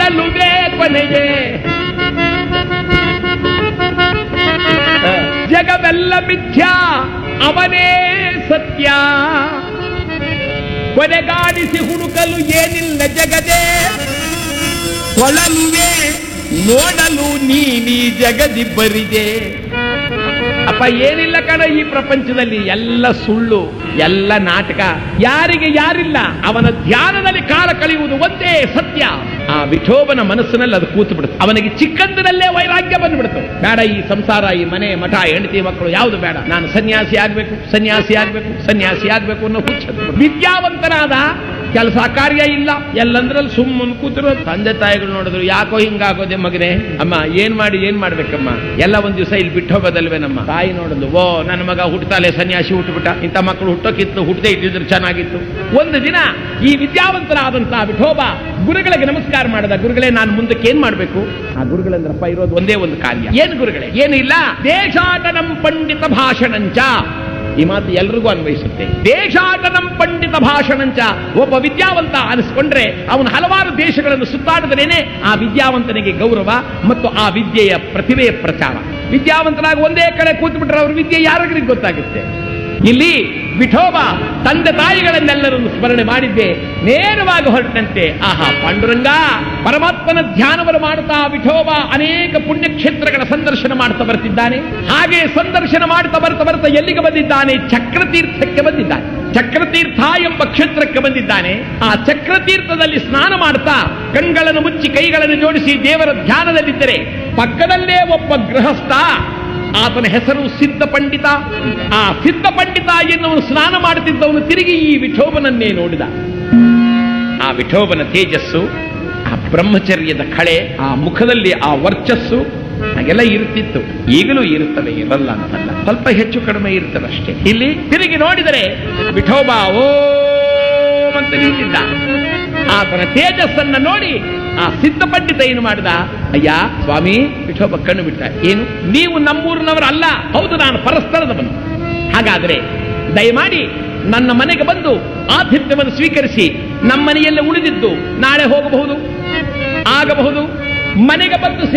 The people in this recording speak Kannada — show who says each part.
Speaker 1: ಕೊಡಲುವೆ ಕೊನೆಗೆ ಜಗವೆಲ್ಲ ಮಿಥ್ಯ ಅವನೇ ಸತ್ಯ ಕೊನೆಗಾಡಿಸಿ ಹುಡುಕಲು ಏನಿಲ್ಲ ಜಗದೇ ಕೊಳಲುವೆ ನೋಡಲು ನೀನಿ ಜಗದಿ ಬರಿದೆ ಅಪ್ಪ ಏನಿಲ್ಲ ಕಣ ಈ ಪ್ರಪಂಚದಲ್ಲಿ ಎಲ್ಲ ಸುಳ್ಳು ಎಲ್ಲ ನಾಟಕ ಯಾರಿಗೆ ಯಾರಿಲ್ಲ ಅವನ ಧ್ಯಾನದಲ್ಲಿ ಕಾಲ ಕಳೆಯುವುದು ಒಂದೇ ಸತ್ಯ ಆ ವಿಠೋಬನ ಮನಸ್ಸಿನಲ್ಲಿ ಅದು ಕೂತು ಬಿಡುತ್ತೆ ಅವನಿಗೆ ಚಿಕ್ಕಂದಿನಲ್ಲೇ ವೈರಾಗ್ಯ ಬಂದ್ಬಿಡ್ತು ಬೇಡ ಈ ಸಂಸಾರ ಈ ಮನೆ ಮಠ ಹೆಂಡತಿ ಮಕ್ಕಳು ಯಾವುದು ಬೇಡ ನಾನು ಸನ್ಯಾಸಿ ಆಗ್ಬೇಕು ಸನ್ಯಾಸಿ ಆಗ್ಬೇಕು ಸನ್ಯಾಸಿ ಆಗ್ಬೇಕು ಅನ್ನೋ ಹುಚ್ಚ ವಿದ್ಯಾವಂತನಾದ ಕೆಲಸ ಕಾರ್ಯ ಇಲ್ಲ ಎಲ್ಲಂದ್ರಲ್ಲಿ ಸುಮ್ಮನೆ ಕೂತಿರೋ ತಂದೆ ತಾಯಿಗಳು ನೋಡಿದ್ರು ಯಾಕೋ ಹಿಂಗಾಗೋದೆ ಮಗನೇ ಅಮ್ಮ ಏನ್ ಮಾಡಿ ಏನ್ ಮಾಡ್ಬೇಕಮ್ಮ ಎಲ್ಲ ಒಂದ್ ದಿವಸ ಇಲ್ಲಿ ಬಿಟ್ಟು ಹೋಗೋದಲ್ವೇ ನಮ್ಮ ತಾಯಿ ನೋಡಿದ್ಲು ಓ ನನ್ನ ಮಗ ಹುಟ್ಟತಾಲೆ ಸನ್ಯಾಸಿ ಹುಟ್ಟುಬಿಟ್ಟ ಇಂಥ ಮಕ್ಕಳು ಹುಟ್ಟೋಕಿತ್ತು ಹುಟ್ಟದೆ ಇದ್ದಿದ್ರೆ ಚೆನ್ನಾಗಿತ್ತು ಒಂದು ದಿನ ಈ ವಿದ್ಯಾವಂತರಾದಂತಹ ವಿಠೋಬ ಗುರುಗಳಿಗೆ ನಮಸ್ಕಾರ ಮಾಡಿದ ಗುರುಗಳೇ ನಾನು ಮುಂದಕ್ಕೆ ಏನ್ ಮಾಡ್ಬೇಕು ಆ ಗುರುಗಳಂದ್ರಪ್ಪ ಇರೋದು ಒಂದೇ ಒಂದು ಕಾರ್ಯ ಏನ್ ಗುರುಗಳೇ ಏನಿಲ್ಲ ದೇಶಾಟನಂ ಪಂಡಿತ ಭಾಷಣಂಚ ಈ ಮಾತು ಎಲ್ರಿಗೂ ಅನ್ವಯಿಸುತ್ತೆ ದೇಶಾಟನಂ ಪಂಡಿತ ಭಾಷಣಂಚ ಒಬ್ಬ ವಿದ್ಯಾವಂತ ಅನಿಸ್ಕೊಂಡ್ರೆ ಅವನು ಹಲವಾರು ದೇಶಗಳನ್ನು ಸುತ್ತಾಡಿದ್ರೇನೆ ಆ ವಿದ್ಯಾವಂತನಿಗೆ ಗೌರವ ಮತ್ತು ಆ ವಿದ್ಯೆಯ ಪ್ರತಿಭೆಯ ಪ್ರಚಾರ ವಿದ್ಯಾವಂತನಾಗಿ ಒಂದೇ ಕಡೆ ಕೂತು ಬಿಟ್ರೆ ಅವ್ರ ವಿದ್ಯೆ ಯಾರಿಗರಿಗೆ ಗೊತ್ತಾಗುತ್ತೆ ಇಲ್ಲಿ ವಿಠೋಬ ತಂದೆ ತಾಯಿಗಳನ್ನೆಲ್ಲರನ್ನು ಸ್ಮರಣೆ ಮಾಡಿದ್ದೆ ನೇರವಾಗಿ ಹೊರಟಂತೆ ಆಹಾ ಪಾಂಡುರಂಗ ಪರಮಾತ್ಮನ ಧ್ಯಾನವನ್ನು ಮಾಡುತ್ತಾ ವಿಠೋಬ ಅನೇಕ ಪುಣ್ಯಕ್ಷೇತ್ರಗಳ ಸಂದರ್ಶನ ಮಾಡ್ತಾ ಬರ್ತಿದ್ದಾನೆ ಹಾಗೆ ಸಂದರ್ಶನ ಮಾಡ್ತಾ ಬರ್ತಾ ಬರ್ತಾ ಎಲ್ಲಿಗೆ ಬಂದಿದ್ದಾನೆ ಚಕ್ರತೀರ್ಥಕ್ಕೆ ಬಂದಿದ್ದಾನೆ ಚಕ್ರತೀರ್ಥ ಎಂಬ ಕ್ಷೇತ್ರಕ್ಕೆ ಬಂದಿದ್ದಾನೆ ಆ ಚಕ್ರತೀರ್ಥದಲ್ಲಿ ಸ್ನಾನ ಮಾಡ್ತಾ ಕಣ್ಗಳನ್ನು ಮುಚ್ಚಿ ಕೈಗಳನ್ನು ಜೋಡಿಸಿ ದೇವರ ಧ್ಯಾನದಲ್ಲಿದ್ದರೆ ಪಕ್ಕದಲ್ಲೇ ಒಬ್ಬ ಗೃಹಸ್ಥ ಆತನ ಹೆಸರು ಸಿದ್ಧ ಪಂಡಿತ ಆ ಸಿದ್ಧ ಪಂಡಿತ ಎನ್ನುವನು ಸ್ನಾನ ಮಾಡುತ್ತಿದ್ದವನು ತಿರುಗಿ ಈ ವಿಠೋಬನನ್ನೇ ನೋಡಿದ ಆ ವಿಠೋಬನ ತೇಜಸ್ಸು ಆ ಬ್ರಹ್ಮಚರ್ಯದ ಕಳೆ ಆ ಮುಖದಲ್ಲಿ ಆ ವರ್ಚಸ್ಸು ಹಾಗೆಲ್ಲ ಇರುತ್ತಿತ್ತು ಈಗಲೂ ಇರುತ್ತವೆ ಇರಲ್ಲ ಅಂತಲ್ಲ ಸ್ವಲ್ಪ ಹೆಚ್ಚು ಕಡಿಮೆ ಇರ್ತವೆ ಅಷ್ಟೇ ಇಲ್ಲಿ ತಿರುಗಿ ನೋಡಿದರೆ ವಿಠೋಬ ಓಂ ಅಂತ ನಿಂತಿದ್ದ ಆತನ ತೇಜಸ್ಸನ್ನ ನೋಡಿ ಆ ಸಿದ್ಧ ಪಂಡಿತ ಏನು ಮಾಡಿದ ಅಯ್ಯ ಸ್ವಾಮಿ ವಿಠೋಬ ಕಣ್ಣು ಬಿಟ್ಟ ಏನು ನೀವು ನಮ್ಮೂರಿನವರಲ್ಲ ಹೌದು ನಾನು ಪರಸ್ಪರದವನು ಹಾಗಾದ್ರೆ ದಯಮಾಡಿ ನನ್ನ ಮನೆಗೆ ಬಂದು ಆತಿಥ್ಯವನ್ನು ಸ್ವೀಕರಿಸಿ ನಮ್ಮ ಮನೆಯಲ್ಲೇ ಉಳಿದಿದ್ದು ನಾಳೆ ಹೋಗಬಹುದು ಆಗಬಹುದು ಮನೆಗೆ ಬಂದು